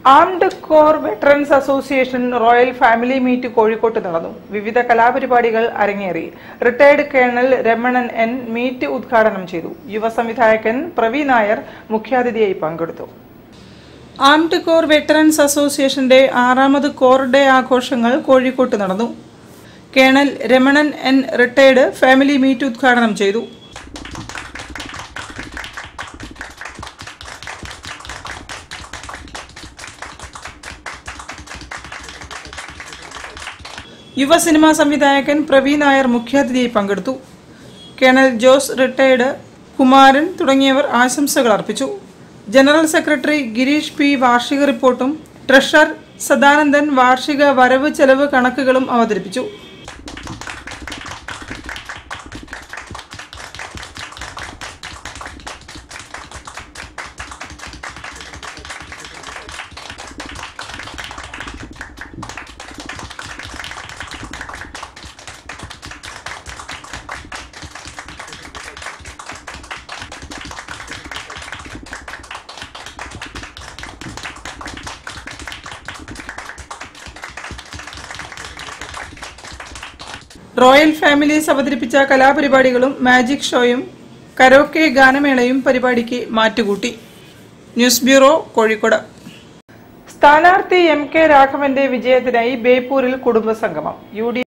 armed corps veterans association royal family meet കോഴിക്കോട്ട് നടന്നു വിവിധ കലാപരിപാടികൾ അരങ്ങേറി retired colonel Ramanan N meet ഉദ്ഘാടനം ചെയ്തു യുവ സംവിധായകൻ പ്രവീൺ നായർ മുഖ്യാതിഥിയായി പങ്കെടുത്തു ആംഡ് കോർ വെറ്ററൻസ് അസോസിയേഷന്റെ ആറാമത് കോർ ഡേ ആഘോഷങ്ങൾ കോഴിക്കോട്ട് നടന്നു colonel Ramanan N retired family meet ഉദ്ഘാടനം ചെയ്തു യുവ സിനിമാ സംവിധായകൻ പ്രവീൺ നായർ മുഖ്യാതിഥിയായി പങ്കെടുത്തു കേണൽ ജോസ് റിട്ടയർഡ് കുമാരൻ തുടങ്ങിയവർ ആശംസകൾ അർപ്പിച്ചു ജനറൽ സെക്രട്ടറി ഗിരീഷ് പി വാർഷിക റിപ്പോർട്ടും ട്രഷറർ സദാനന്ദൻ വാർഷിക വരവ് ചെലവ് കണക്കുകളും അവതരിപ്പിച്ചു റോയൽ ഫാമിലീസ് അവതരിപ്പിച്ച കലാപരിപാടികളും മാജിക് ഷോയും കരോക്കെ ഗാനമേളയും പരിപാടിക്ക് മാറ്റുകൂട്ടി ന്യൂസ് ബ്യൂറോ കോഴിക്കോട് സ്ഥാനാർത്ഥി എം കെ രാഘവന്റെ വിജയത്തിനായി ബേപ്പൂരിൽ കുടുംബസംഗമം യു ഡി